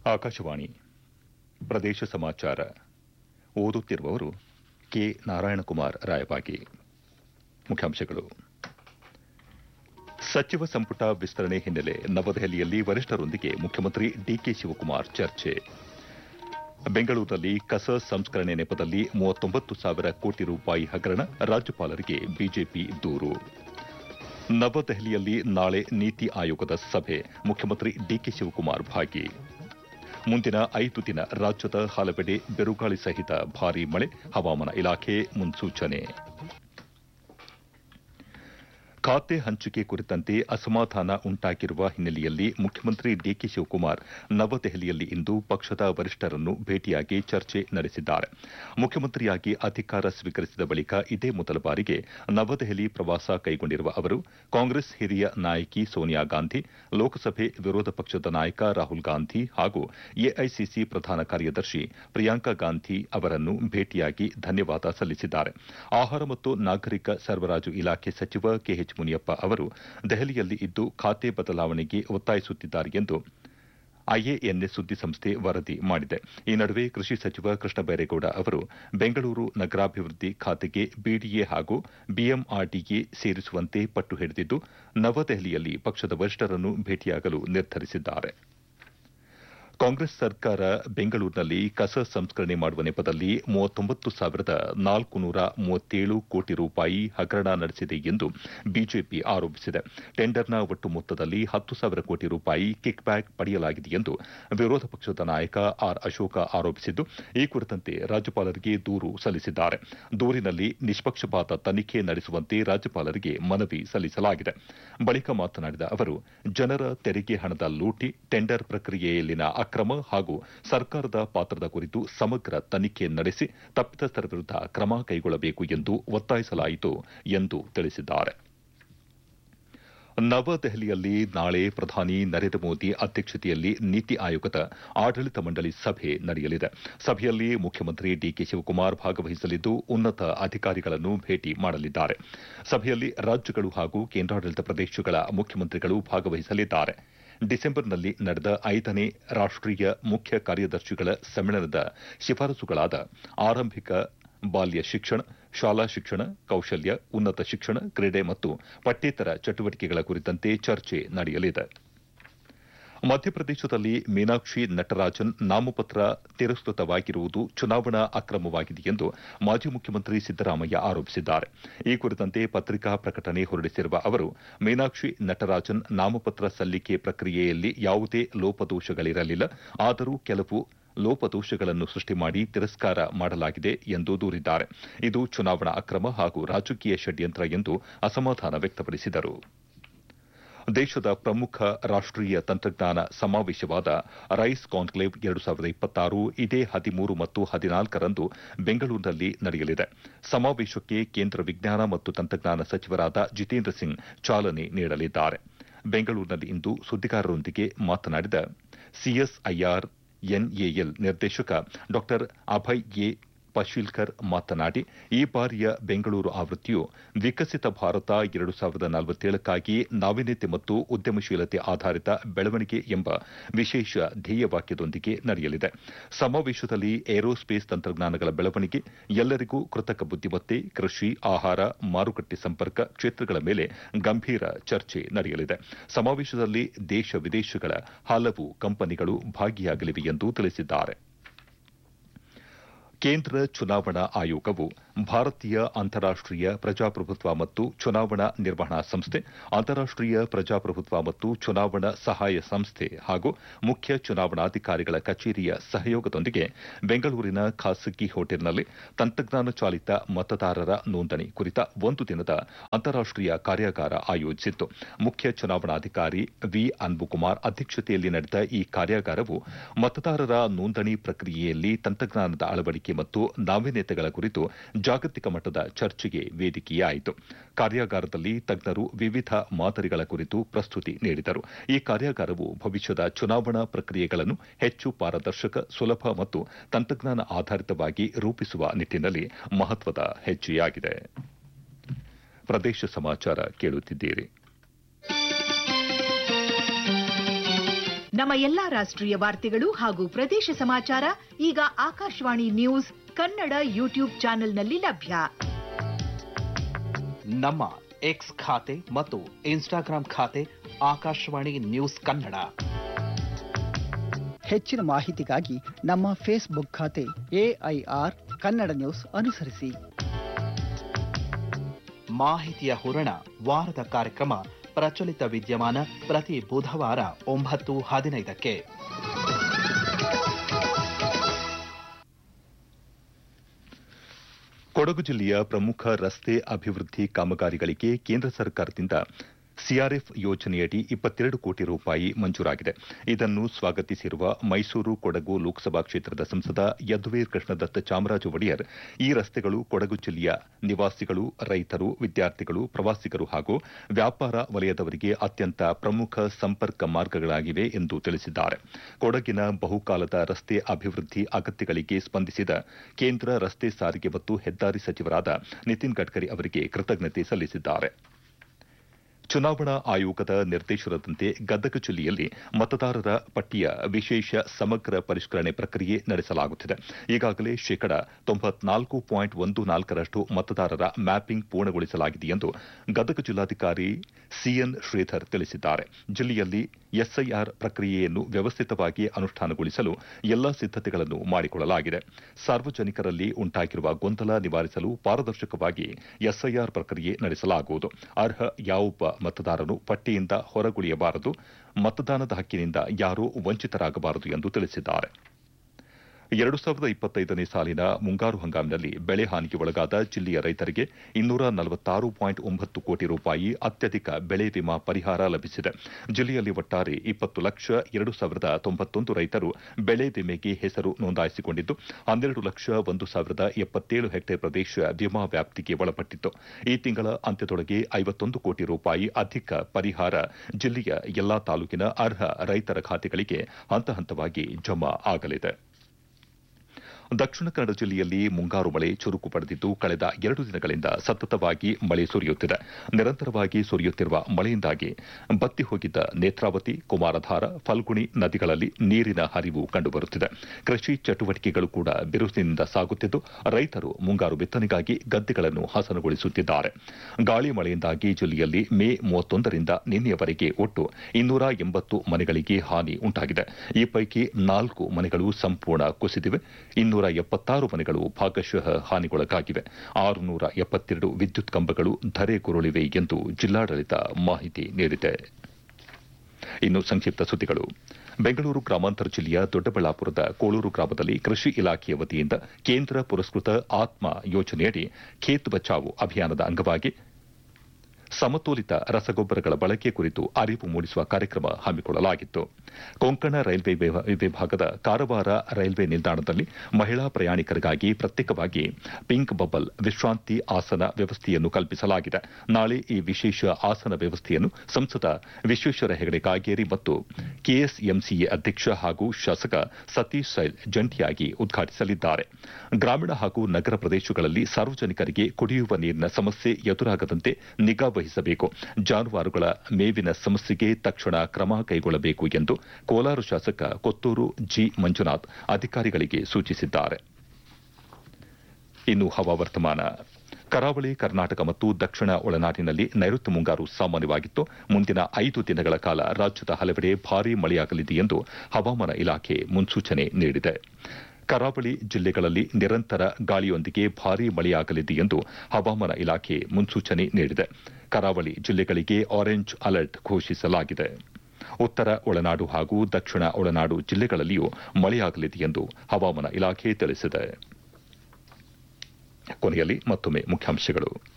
ಆಕಾಶವಾಣಿ ಪ್ರದೇಶ ಸಮಾಚಾರ ಓದುತ್ತಿರುವವರು ಕೆ ನಾರಾಯಣಕುಮಾರ್ ರಾಯಬಾಗಿ ಮುಖ್ಯಾಂಶಗಳು ಸಚಿವ ಸಂಪುಟ ವಿಸ್ತರಣೆ ಹಿನ್ನೆಲೆ ನವದೆಹಲಿಯಲ್ಲಿ ವರಿಷ್ಠರೊಂದಿಗೆ ಮುಖ್ಯಮಂತ್ರಿ ಡಿಕೆ ಶಿವಕುಮಾರ್ ಚರ್ಚೆ ಬೆಂಗಳೂರಿನಲ್ಲಿ ಕಸ ಸಂಸ್ಕರಣೆ ನೆಪದಲ್ಲಿ ಮೂವತ್ತೊಂಬತ್ತು ಸಾವಿರ ಕೋಟಿ ರೂಪಾಯಿ ಹಗರಣ ರಾಜ್ಯಪಾಲರಿಗೆ ಬಿಜೆಪಿ ದೂರು ನವದೆಹಲಿಯಲ್ಲಿ ನಾಳೆ ನೀತಿ ಆಯೋಗದ ಸಭೆ ಮುಖ್ಯಮಂತ್ರಿ ಡಿಕೆ ಶಿವಕುಮಾರ್ ಭಾಗಿ ಮುಂದಿನ ಐದು ದಿನ ರಾಜ್ಯದ ಹಲವೆಡೆ ಬಿರುಗಾಳಿ ಸಹಿತ ಭಾರೀ ಮಳೆ ಹವಾಮಾನ ಇಲಾಖೆ ಮುನ್ಸೂಚನೆ ಖಾತೆ ಹಂಚಿಕೆ ಕುರಿತಂತೆ ಅಸಮಾಧಾನ ಉಂಟಾಗಿರುವ ಹಿನ್ನೆಲೆಯಲ್ಲಿ ಮುಖ್ಯಮಂತ್ರಿ ಡಿಕೆ ಶಿವಕುಮಾರ್ ನವದೆಹಲಿಯಲ್ಲಿ ಇಂದು ಪಕ್ಷದ ವರಿಷ್ಠರನ್ನು ಭೇಟಿಯಾಗಿ ಚರ್ಚೆ ನಡೆಸಿದ್ದಾರೆ ಮುಖ್ಯಮಂತ್ರಿಯಾಗಿ ಅಧಿಕಾರ ಸ್ವೀಕರಿಸಿದ ಬಳಿಕ ಇದೇ ಮೊದಲ ಬಾರಿಗೆ ನವದೆಹಲಿ ಪ್ರವಾಸ ಕೈಗೊಂಡಿರುವ ಅವರು ಕಾಂಗ್ರೆಸ್ ಹಿರಿಯ ನಾಯಕಿ ಸೋನಿಯಾ ಗಾಂಧಿ ಲೋಕಸಭೆ ವಿರೋಧ ಪಕ್ಷದ ನಾಯಕ ರಾಹುಲ್ ಗಾಂಧಿ ಹಾಗೂ ಎಐಸಿಸಿ ಪ್ರಧಾನ ಕಾರ್ಯದರ್ಶಿ ಪ್ರಿಯಾಂಕಾ ಗಾಂಧಿ ಅವರನ್ನು ಭೇಟಿಯಾಗಿ ಧನ್ಯವಾದ ಸಲ್ಲಿಸಿದ್ದಾರೆ ಆಹಾರ ಮತ್ತು ನಾಗರಿಕ ಸರಬರಾಜು ಇಲಾಖೆ ಸಚಿವ ಕೆಎಚ್ ಮುನಿಯಪ್ಪ ಅವರು ದೆಹಲಿಯಲ್ಲಿ ಇದ್ದು ಖಾತೆ ಬದಲಾವಣೆಗೆ ಒತ್ತಾಯಿಸುತ್ತಿದ್ದಾರೆ ಎಂದು ಐಎಎನ್ಎಸ್ ಸುದ್ದಿಸಂಸ್ಥೆ ವರದಿ ಮಾಡಿದೆ ಈ ನಡುವೆ ಕೃಷಿ ಸಚಿವ ಕೃಷ್ಣ ಬೈರೇಗೌಡ ಅವರು ಬೆಂಗಳೂರು ನಗರಾಭಿವೃದ್ಧಿ ಖಾತೆಗೆ ಬಿಡಿಎ ಹಾಗೂ ಬಿಎಂಆರ್ಡಿಎ ಸೇರಿಸುವಂತೆ ಪಟ್ಟು ಹಿಡಿದಿದ್ದು ನವದೆಹಲಿಯಲ್ಲಿ ಪಕ್ಷದ ವರಿಷ್ಠರನ್ನು ಭೇಟಿಯಾಗಲು ನಿರ್ಧರಿಸಿದ್ದಾರೆ ಕಾಂಗ್ರೆಸ್ ಸರ್ಕಾರ ಬೆಂಗಳೂರಿನಲ್ಲಿ ಕಸ ಸಂಸ್ಕರಣೆ ಮಾಡುವ ನೆಪದಲ್ಲಿ ಮೂವತ್ತೊಂಬತ್ತು ಸಾವಿರದ ನಾಲ್ಕುನೂರ ಮೂವತ್ತೇಳು ಕೋಟಿ ರೂಪಾಯಿ ಹಗರಣ ನಡೆಸಿದೆ ಎಂದು ಬಿಜೆಪಿ ಆರೋಪಿಸಿದೆ ಟೆಂಡರ್ನ ಒಟ್ಟು ಮೊತ್ತದಲ್ಲಿ ಹತ್ತು ಸಾವಿರ ಕೋಟಿ ರೂಪಾಯಿ ಕಿಕ್ ಬ್ಯಾಕ್ ಪಡೆಯಲಾಗಿದೆ ಎಂದು ವಿರೋಧ ಪಕ್ಷದ ನಾಯಕ ಆರ್ ಅಶೋಕ ಆರೋಪಿಸಿದ್ದು ಈ ಕುರಿತಂತೆ ರಾಜ್ಯಪಾಲರಿಗೆ ದೂರು ಸಲ್ಲಿಸಿದ್ದಾರೆ ದೂರಿನಲ್ಲಿ ನಿಷ್ಪಕ್ಷಪಾತ ತನಿಖೆ ನಡೆಸುವಂತೆ ರಾಜ್ಯಪಾಲರಿಗೆ ಮನವಿ ಸಲ್ಲಿಸಲಾಗಿದೆ ಬಳಿಕ ಮಾತನಾಡಿದ ಅವರು ಜನರ ತೆರಿಗೆ ಹಣದ ಲೂಟಿ ಟೆಂಡರ್ ಪ್ರಕ್ರಿಯೆಯಲ್ಲಿನ ಅಕ್ರಮ ಹಾಗೂ ಸರ್ಕಾರದ ಪಾತ್ರದ ಕುರಿತು ಸಮಗ್ರ ತನಿಖೆ ನಡೆಸಿ ತಪ್ಪಿತಸ್ಥರ ವಿರುದ್ಧ ಕ್ರಮ ಕೈಗೊಳ್ಳಬೇಕು ಎಂದು ಒತ್ತಾಯಿಸಲಾಯಿತು ಎಂದು ತಿಳಿಸಿದ್ದಾರೆ ನವದೆಹಲಿಯಲ್ಲಿ ನಾಳೆ ಪ್ರಧಾನಿ ನರೇಂದ್ರ ಮೋದಿ ಅಧ್ಯಕ್ಷತೆಯಲ್ಲಿ ನೀತಿ ಆಯೋಗದ ಆಡಳಿತ ಮಂಡಳಿ ಸಭೆ ನಡೆಯಲಿದೆ ಸಭೆಯಲ್ಲಿ ಮುಖ್ಯಮಂತ್ರಿ ಡಿಕೆ ಶಿವಕುಮಾರ್ ಭಾಗವಹಿಸಲಿದ್ದು ಉನ್ನತ ಅಧಿಕಾರಿಗಳನ್ನು ಭೇಟಿ ಮಾಡಲಿದ್ದಾರೆ ಸಭೆಯಲ್ಲಿ ರಾಜ್ಯಗಳು ಹಾಗೂ ಕೇಂದ್ರಾಡಳಿತ ಪ್ರದೇಶಗಳ ಮುಖ್ಯಮಂತ್ರಿಗಳು ಭಾಗವಹಿಸಲಿದ್ದಾರೆ ಡಿಸೆಂಬರ್ನಲ್ಲಿ ನಡೆದ ಐದನೇ ರಾಷ್ಟೀಯ ಮುಖ್ಯ ಕಾರ್ಯದರ್ಶಿಗಳ ಸಮ್ಮೇಳನದ ಶಿಫಾರಸುಗಳಾದ ಆರಂಭಿಕ ಬಾಲ್ಯ ಶಿಕ್ಷಣ ಶಾಲಾ ಶಿಕ್ಷಣ ಕೌಶಲ್ಯ ಉನ್ನತ ಶಿಕ್ಷಣ ಕ್ರೀಡೆ ಮತ್ತು ಪಠ್ಯೇತರ ಚಟುವಟಿಕೆಗಳ ಕುರಿತಂತೆ ಚರ್ಚೆ ನಡೆಯಲಿದೆ ಮಧ್ಯಪ್ರದೇಶದಲ್ಲಿ ಮೀನಾಕ್ಷಿ ನಟರಾಜನ್ ನಾಮಪತ್ರ ತಿರಸ್ಕೃತವಾಗಿರುವುದು ಚುನಾವಣಾ ಅಕ್ರಮವಾಗಿದೆ ಎಂದು ಮಾಜಿ ಮುಖ್ಯಮಂತ್ರಿ ಸಿದ್ದರಾಮಯ್ಯ ಆರೋಪಿಸಿದ್ದಾರೆ ಈ ಕುರಿತಂತೆ ಪತ್ರಿಕಾ ಪ್ರಕಟಣೆ ಹೊರಡಿಸಿರುವ ಅವರು ಮೀನಾಕ್ಷಿ ನಟರಾಜನ್ ನಾಮಪತ್ರ ಸಲ್ಲಿಕೆ ಪ್ರಕ್ರಿಯೆಯಲ್ಲಿ ಯಾವುದೇ ಲೋಪದೋಷಗಳಿರಲಿಲ್ಲ ಆದರೂ ಕೆಲವು ಲೋಪದೋಷಗಳನ್ನು ಸೃಷ್ಟಿ ಮಾಡಿ ತಿರಸ್ಕಾರ ಮಾಡಲಾಗಿದೆ ಎಂದು ದೂರಿದ್ದಾರೆ ಇದು ಚುನಾವಣಾ ಅಕ್ರಮ ಹಾಗೂ ರಾಜಕೀಯ ಷಡ್ಯಂತ್ರ ಎಂದು ಅಸಮಾಧಾನ ವ್ಯಕ್ತಪಡಿಸಿದರು ದೇಶದ ಪ್ರಮುಖ ರಾಷ್ಟೀಯ ತಂತ್ರಜ್ಞಾನ ಸಮಾವೇಶವಾದ ರೈಸ್ ಕಾನ್ಕ್ಲೇವ್ ಎರಡು ಸಾವಿರದ ಇಪ್ಪತ್ತಾರು ಇದೇ ಹದಿಮೂರು ಮತ್ತು ಹದಿನಾಲ್ಕರಂದು ಬೆಂಗಳೂರಿನಲ್ಲಿ ನಡೆಯಲಿದೆ ಸಮಾವೇಶಕ್ಕೆ ಕೇಂದ್ರ ವಿಜ್ಞಾನ ಮತ್ತು ತಂತ್ರಜ್ಞಾನ ಸಚಿವರಾದ ಜಿತೇಂದ್ರ ಸಿಂಗ್ ಚಾಲನೆ ನೀಡಲಿದ್ದಾರೆ ಬೆಂಗಳೂರಿನಲ್ಲಿಂದು ಸುದ್ದಿಗಾರರೊಂದಿಗೆ ಮಾತನಾಡಿದ ಸಿಎಸ್ಐಆರ್ ಎನ್ಎಎಲ್ ನಿರ್ದೇಶಕ ಡಾ ಅಭಯ್ ಎ ಪಶೀಲ್ಕರ್ ಮಾತನಾಡಿ ಈ ಬಾರಿಯ ಬೆಂಗಳೂರು ಆವೃತ್ತಿಯು ವಿಕಸಿತ ಭಾರತ ಎರಡು ಸಾವಿರದ ನಲವತ್ತೇಳಕ್ಕಾಗಿ ನಾವೀನ್ಯತೆ ಮತ್ತು ಉದ್ಯಮಶೀಲತೆ ಆಧಾರಿತ ಬೆಳವಣಿಗೆ ಎಂಬ ವಿಶೇಷ ಧ್ಯೇಯವಾಕ್ಯದೊಂದಿಗೆ ನಡೆಯಲಿದೆ ಸಮಾವೇಶದಲ್ಲಿ ಏರೋಸ್ಪೇಸ್ ತಂತ್ರಜ್ಞಾನಗಳ ಬೆಳವಣಿಗೆ ಎಲ್ಲರಿಗೂ ಕೃತಕ ಬುದ್ದಿಮತ್ತೆ ಕೃಷಿ ಆಹಾರ ಮಾರುಕಟ್ಟೆ ಸಂಪರ್ಕ ಕ್ಷೇತ್ರಗಳ ಮೇಲೆ ಗಂಭೀರ ಚರ್ಚೆ ನಡೆಯಲಿದೆ ಸಮಾವೇಶದಲ್ಲಿ ದೇಶ ವಿದೇಶಗಳ ಹಲವು ಕಂಪನಿಗಳು ಭಾಗಿಯಾಗಲಿವೆ ಎಂದು ತಿಳಿಸಿದ್ದಾರೆ ಕೇಂದ್ರ ಚುನಾವಣಾ ಆಯೋಗವು ಭಾರತೀಯ ಅಂತಾರಾಷ್ಟೀಯ ಪ್ರಜಾಪ್ರಭುತ್ವ ಮತ್ತು ಚುನಾವಣಾ ನಿರ್ವಹಣಾ ಸಂಸ್ಥೆ ಅಂತಾರಾಷ್ಟೀಯ ಪ್ರಜಾಪ್ರಭುತ್ವ ಮತ್ತು ಚುನಾವಣಾ ಸಹಾಯ ಸಂಸ್ಥೆ ಹಾಗೂ ಮುಖ್ಯ ಚುನಾವಣಾಧಿಕಾರಿಗಳ ಕಚೇರಿಯ ಸಹಯೋಗದೊಂದಿಗೆ ಬೆಂಗಳೂರಿನ ಖಾಸಗಿ ಹೋಟೆಲ್ನಲ್ಲಿ ತಂತ್ರಜ್ಞಾನ ಚಾಲಿತ ಮತದಾರರ ನೋಂದಣಿ ಕುರಿತ ಒಂದು ದಿನದ ಅಂತಾರಾಷ್ಟೀಯ ಕಾರ್ಯಾಗಾರ ಆಯೋಜಿಸಿತ್ತು ಮುಖ್ಯ ಚುನಾವಣಾಧಿಕಾರಿ ವಿ ಅನ್ಬುಕುಮಾರ್ ಅಧ್ಯಕ್ಷತೆಯಲ್ಲಿ ನಡೆದ ಈ ಕಾರ್ಯಾಗಾರವು ಮತದಾರರ ನೋಂದಣಿ ಪ್ರಕ್ರಿಯೆಯಲ್ಲಿ ತಂತ್ರಜ್ಞಾನದ ಅಳವಡಿಕೆ ಮತ್ತು ನಾವೀನ್ಯತೆಗಳ ಕುರಿತು ಜಾಗತಿಕ ಮಟ್ಟದ ಚರ್ಚೆಗೆ ವೇದಿಕೆಯಾಯಿತು ಕಾರ್ಯಾಗಾರದಲ್ಲಿ ತಜ್ಞರು ವಿವಿಧ ಮಾದರಿಗಳ ಕುರಿತು ಪ್ರಸ್ತುತಿ ನೀಡಿದರು ಈ ಕಾರ್ಯಾಗಾರವು ಭವಿಷ್ಯದ ಚುನಾವಣಾ ಪ್ರಕ್ರಿಯೆಗಳನ್ನು ಹೆಚ್ಚು ಪಾರದರ್ಶಕ ಸುಲಭ ಮತ್ತು ತಂತ್ರಜ್ಞಾನ ಆಧಾರಿತವಾಗಿ ರೂಪಿಸುವ ನಿಟ್ಟಿನಲ್ಲಿ ಮಹತ್ವದ ಹೆಜ್ಜೆಯಾಗಿದೆ ಪ್ರದೇಶ ಸಮಾಚಾರ ಕೇಳುತ್ತಿದ್ದೀರಿ ನಮ್ಮ ಎಲ್ಲಾ ರಾಷ್ಟ್ರೀಯ ವಾರ್ತೆಗಳು ಹಾಗೂ ಪ್ರದೇಶ ಸಮಾಚಾರ ಈಗ ಆಕಾಶವಾಣಿ ನ್ಯೂಸ್ ಕನ್ನಡ ಯೂಟ್ಯೂಬ್ ಚಾನೆಲ್ನಲ್ಲಿ ಲಭ್ಯ ನಮ್ಮ ಎಕ್ಸ್ ಖಾತೆ ಮತ್ತು ಇನ್ಸ್ಟಾಗ್ರಾಂ ಖಾತೆ ಆಕಾಶವಾಣಿ ನ್ಯೂಸ್ ಕನ್ನಡ ಹೆಚ್ಚಿನ ಮಾಹಿತಿಗಾಗಿ ನಮ್ಮ ಫೇಸ್ಬುಕ್ ಖಾತೆ ಎಐಆರ್ ಕನ್ನಡ ನ್ಯೂಸ್ ಅನುಸರಿಸಿ ಮಾಹಿತಿಯ ಹೂರಣ ವಾರದ ಕಾರ್ಯಕ್ರಮ ಪ್ರಚಲಿತ ವಿದ್ಯಮಾನ ಪ್ರತಿ ಬುಧವಾರ ಒಂಬತ್ತು ಹದಿನೈದಕ್ಕೆ ಕೊಡಗು ಜಿಲ್ಲೆಯ ಪ್ರಮುಖ ರಸ್ತೆ ಅಭಿವೃದ್ಧಿ ಕಾಮಗಾರಿಗಳಿಗೆ ಕೇಂದ್ರ ಸರ್ಕಾರದಿಂದ ಸಿಆರ್ಎಫ್ ಯೋಜನೆಯಡಿ ಇಪ್ಪತ್ತೆರಡು ಕೋಟಿ ರೂಪಾಯಿ ಮಂಜೂರಾಗಿದೆ ಇದನ್ನು ಸ್ವಾಗತಿಸಿರುವ ಮೈಸೂರು ಕೊಡಗು ಲೋಕಸಭಾ ಕ್ಷೇತ್ರದ ಸಂಸದ ಯದುವೀರ್ ಕೃಷ್ಣದತ್ತ ಚಾಮರಾಜ ಒಡೆಯರ್ ಈ ರಸ್ತೆಗಳು ಕೊಡಗು ಜಿಲ್ಲೆಯ ನಿವಾಸಿಗಳು ರೈತರು ವಿದ್ಯಾರ್ಥಿಗಳು ಪ್ರವಾಸಿಗರು ಹಾಗೂ ವ್ಯಾಪಾರ ವಲಯದವರಿಗೆ ಅತ್ಯಂತ ಪ್ರಮುಖ ಸಂಪರ್ಕ ಮಾರ್ಗಗಳಾಗಿವೆ ಎಂದು ತಿಳಿಸಿದ್ದಾರೆ ಕೊಡಗಿನ ಬಹುಕಾಲದ ರಸ್ತೆ ಅಭಿವೃದ್ಧಿ ಅಗತ್ಯಗಳಿಗೆ ಸ್ಪಂದಿಸಿದ ಕೇಂದ್ರ ರಸ್ತೆ ಸಾರಿಗೆ ಮತ್ತು ಹೆದ್ದಾರಿ ಸಚಿವರಾದ ನಿತಿನ್ ಗಡ್ಕರಿ ಅವರಿಗೆ ಕೃತಜ್ಞತೆ ಸಲ್ಲಿಸಿದ್ದಾರೆ ಚುನಾವಣಾ ಆಯೋಗದ ನಿರ್ದೇಶನದಂತೆ ಗದಗ ಜಿಲ್ಲೆಯಲ್ಲಿ ಮತದಾರರ ಪಟ್ಟಿಯ ವಿಶೇಷ ಸಮಗ್ರ ಪರಿಷ್ಕರಣೆ ಪ್ರಕ್ರಿಯೆ ನಡೆಸಲಾಗುತ್ತಿದೆ ಈಗಾಗಲೇ ಶೇಕಡ ತೊಂಬತ್ನಾಲ್ಕು ಪಾಯಿಂಟ್ ಒಂದು ನಾಲ್ಕರಷ್ಟು ಮತದಾರರ ಮ್ಯಾಪಿಂಗ್ ಪೂರ್ಣಗೊಳಿಸಲಾಗಿದೆ ಎಂದು ಗದಗ ಜಿಲ್ಲಾಧಿಕಾರಿ ಸಿಎನ್ ಶ್ರೀಧರ್ ತಿಳಿಸಿದ್ದಾರೆ ಜಿಲ್ಲೆಯಲ್ಲಿ ಎಸ್ಐಆರ್ ಪ್ರಕ್ರಿಯೆಯನ್ನು ವ್ಯವಸ್ಥಿತವಾಗಿ ಅನುಷ್ಠಾನಗೊಳಿಸಲು ಎಲ್ಲಾ ಸಿದ್ದತೆಗಳನ್ನು ಮಾಡಿಕೊಳ್ಳಲಾಗಿದೆ ಸಾರ್ವಜನಿಕರಲ್ಲಿ ಉಂಟಾಗಿರುವ ಗೊಂದಲ ನಿವಾರಿಸಲು ಪಾರದರ್ಶಕವಾಗಿ ಎಸ್ಐಆರ್ ಪ್ರಕ್ರಿಯೆ ನಡೆಸಲಾಗುವುದು ಅರ್ಹ ಯಾವೊಬ್ಬ ಮತದಾರನು ಪಟ್ಟಿಯಿಂದ ಹೊರಗುಳಿಯಬಾರದು ಮತದಾನದ ಹಕ್ಕಿನಿಂದ ಯಾರೂ ವಂಚಿತರಾಗಬಾರದು ಎಂದು ತಿಳಿಸಿದ್ದಾರೆ ಎರಡು ಸಾವಿರದ ಇಪ್ಪತ್ತೈದನೇ ಸಾಲಿನ ಮುಂಗಾರು ಹಂಗಾಮಿನಲ್ಲಿ ಬೆಳೆ ಹಾನಿಗೆ ಒಳಗಾದ ಜಿಲ್ಲೆಯ ರೈತರಿಗೆ ಇನ್ನೂರ ನಲವತ್ತಾರು ಪಾಯಿಂಟ್ ಒಂಬತ್ತು ಕೋಟಿ ರೂಪಾಯಿ ಅತ್ಯಧಿಕ ಬೆಳೆ ವಿಮಾ ಪರಿಹಾರ ಲಭಿಸಿದೆ ಜಿಲ್ಲೆಯಲ್ಲಿ ಒಟ್ಟಾರೆ ಇಪ್ಪತ್ತು ಲಕ್ಷ ಎರಡು ಸಾವಿರದ ತೊಂಬತ್ತೊಂದು ರೈತರು ಬೆಳೆ ವಿಮೆಗೆ ಹೆಸರು ನೋಂದಾಯಿಸಿಕೊಂಡಿದ್ದು ಹನ್ನೆರಡು ಲಕ್ಷ ಒಂದು ಸಾವಿರದ ಎಪ್ಪತ್ತೇಳು ಹೆಕ್ಟೇರ್ ಪ್ರದೇಶ ವಿಮಾ ವ್ಯಾಪ್ತಿಗೆ ಒಳಪಟ್ಟಿತ್ತು ಈ ತಿಂಗಳ ಅಂತ್ಯದೊಳಗೆ ಐವತ್ತೊಂದು ಕೋಟಿ ರೂಪಾಯಿ ಅಧಿಕ ಪರಿಹಾರ ಜಿಲ್ಲೆಯ ಎಲ್ಲಾ ತಾಲೂಕಿನ ಅರ್ಹ ರೈತರ ಖಾತೆಗಳಿಗೆ ಹಂತ ಹಂತವಾಗಿ ಜಮಾ ಆಗಲಿದೆ ದಕ್ಷಿಣ ಕನ್ನಡ ಜಿಲ್ಲೆಯಲ್ಲಿ ಮುಂಗಾರು ಮಳೆ ಚುರುಕು ಪಡೆದಿದ್ದು ಕಳೆದ ಎರಡು ದಿನಗಳಿಂದ ಸತತವಾಗಿ ಮಳೆ ಸುರಿಯುತ್ತಿದೆ ನಿರಂತರವಾಗಿ ಸುರಿಯುತ್ತಿರುವ ಮಳೆಯಿಂದಾಗಿ ಬತ್ತಿ ಹೋಗಿದ್ದ ನೇತ್ರಾವತಿ ಕುಮಾರಧಾರ ಫಲ್ಗುಣಿ ನದಿಗಳಲ್ಲಿ ನೀರಿನ ಹರಿವು ಕಂಡುಬರುತ್ತಿದೆ ಕೃಷಿ ಚಟುವಟಿಕೆಗಳು ಕೂಡ ಬಿರುಸಿನಿಂದ ಸಾಗುತ್ತಿದ್ದು ರೈತರು ಮುಂಗಾರು ಬಿತ್ತನೆಗಾಗಿ ಗದ್ದೆಗಳನ್ನು ಹಸನುಗೊಳಿಸುತ್ತಿದ್ದಾರೆ ಗಾಳಿ ಮಳೆಯಿಂದಾಗಿ ಜಿಲ್ಲೆಯಲ್ಲಿ ಮೇ ಮೂವತ್ತೊಂದರಿಂದ ನಿನ್ನೆಯವರೆಗೆ ಒಟ್ಟು ಇನ್ನೂರ ಎಂಬತ್ತು ಮನೆಗಳಿಗೆ ಹಾನಿ ಉಂಟಾಗಿದೆ ಈ ಪೈಕಿ ನಾಲ್ಕು ಮನೆಗಳು ಸಂಪೂರ್ಣ ಕುಸಿದಿವೆ ಇನ್ನೂರ ಎಪ್ಪತ್ತಾರು ಮನೆಗಳು ಭಾಗಶಃ ಹಾನಿಗೊಳಗಾಗಿವೆ ಆರುನೂರ ಎಪ್ಪತ್ತೆರಡು ವಿದ್ಯುತ್ ಕಂಬಗಳು ಧರೆಗುರುಳಿವೆ ಎಂದು ಜಿಲ್ಲಾಡಳಿತ ಮಾಹಿತಿ ನೀಡಿದೆ ಇನ್ನು ಸಂಕ್ಷಿಪ್ತ ಸುದ್ದಿಗಳು ಬೆಂಗಳೂರು ಗ್ರಾಮಾಂತರ ಜಿಲ್ಲೆಯ ದೊಡ್ಡಬಳ್ಳಾಪುರದ ಕೋಳೂರು ಗ್ರಾಮದಲ್ಲಿ ಕೃಷಿ ಇಲಾಖೆಯ ವತಿಯಿಂದ ಕೇಂದ್ರ ಪುರಸ್ಕೃತ ಆತ್ಮ ಯೋಜನೆಯಡಿ ಖೇತ್ ಬಚಾವೋ ಅಭಿಯಾನದ ಅಂಗವಾಗಿ ಸಮತೋಲಿತ ರಸಗೊಬ್ಬರಗಳ ಬಳಕೆ ಕುರಿತು ಅರಿವು ಮೂಡಿಸುವ ಕಾರ್ಯಕ್ರಮ ಹಮ್ಮಿಕೊಳ್ಳಲಾಗಿತ್ತು ಕೊಂಕಣ ರೈಲ್ವೆ ವಿಭಾಗದ ಕಾರವಾರ ರೈಲ್ವೆ ನಿಲ್ದಾಣದಲ್ಲಿ ಮಹಿಳಾ ಪ್ರಯಾಣಿಕರಿಗಾಗಿ ಪ್ರತ್ಯೇಕವಾಗಿ ಪಿಂಕ್ ಬಬಲ್ ವಿಶ್ರಾಂತಿ ಆಸನ ವ್ಯವಸ್ಥೆಯನ್ನು ಕಲ್ಪಿಸಲಾಗಿದೆ ನಾಳೆ ಈ ವಿಶೇಷ ಆಸನ ವ್ಯವಸ್ಥೆಯನ್ನು ಸಂಸದ ವಿಶ್ವೇಶ್ವರ ಹೆಗಡೆ ಕಾಗೇರಿ ಮತ್ತು ಕೆಎಸ್ಎಂಸಿಎ ಅಧ್ಯಕ್ಷ ಹಾಗೂ ಶಾಸಕ ಸತೀಶ್ ಸೈಲ್ ಜಂಟಿಯಾಗಿ ಉದ್ಘಾಟಿಸಲಿದ್ದಾರೆ ಗ್ರಾಮೀಣ ಹಾಗೂ ನಗರ ಪ್ರದೇಶಗಳಲ್ಲಿ ಸಾರ್ವಜನಿಕರಿಗೆ ಕುಡಿಯುವ ನೀರಿನ ಸಮಸ್ಯೆ ಎದುರಾಗದಂತೆ ನಿಗಾ ವಹಿಸಬೇಕು ಜಾನುವಾರುಗಳ ಮೇವಿನ ಸಮಸ್ಯೆಗೆ ತಕ್ಷಣ ಕ್ರಮ ಕೈಗೊಳ್ಳಬೇಕು ಎಂದು ಕೋಲಾರ ಶಾಸಕ ಕೊತ್ತೂರು ಜಿ ಮಂಜುನಾಥ್ ಅಧಿಕಾರಿಗಳಿಗೆ ಸೂಚಿಸಿದ್ದಾರೆ ಇನ್ನು ಹವಾವರ್ತಮಾನ ಕರಾವಳಿ ಕರ್ನಾಟಕ ಮತ್ತು ದಕ್ಷಿಣ ಒಳನಾಡಿನಲ್ಲಿ ನೈಋತ್ಯ ಮುಂಗಾರು ಸಾಮಾನ್ಯವಾಗಿತ್ತು ಮುಂದಿನ ಐದು ದಿನಗಳ ಕಾಲ ರಾಜ್ಯದ ಹಲವೆಡೆ ಭಾರೀ ಮಳೆಯಾಗಲಿದೆ ಎಂದು ಹವಾಮಾನ ಇಲಾಖೆ ಮುನ್ಸೂಚನೆ ನೀಡಿದೆ ಕರಾವಳಿ ಜಿಲ್ಲೆಗಳಲ್ಲಿ ನಿರಂತರ ಗಾಳಿಯೊಂದಿಗೆ ಭಾರೀ ಮಳೆಯಾಗಲಿದೆ ಎಂದು ಹವಾಮಾನ ಇಲಾಖೆ ಮುನ್ಸೂಚನೆ ನೀಡಿದೆ ಕರಾವಳಿ ಜಿಲ್ಲೆಗಳಿಗೆ ಆರೆಂಜ್ ಅಲರ್ಟ್ ಘೋಷಿಸಲಾಗಿದೆ ಉತ್ತರ ಒಳನಾಡು ಹಾಗೂ ದಕ್ಷಿಣ ಒಳನಾಡು ಜಿಲ್ಲೆಗಳಲ್ಲಿಯೂ ಮಳೆಯಾಗಲಿದೆ ಎಂದು ಹವಾಮಾನ ಇಲಾಖೆ ತಿಳಿಸಿದೆ ಕೊನೆಯಲ್ಲಿ ಮತ್ತೊಮ್ಮೆ ಮುಖ್ಯಾಂಶಗಳು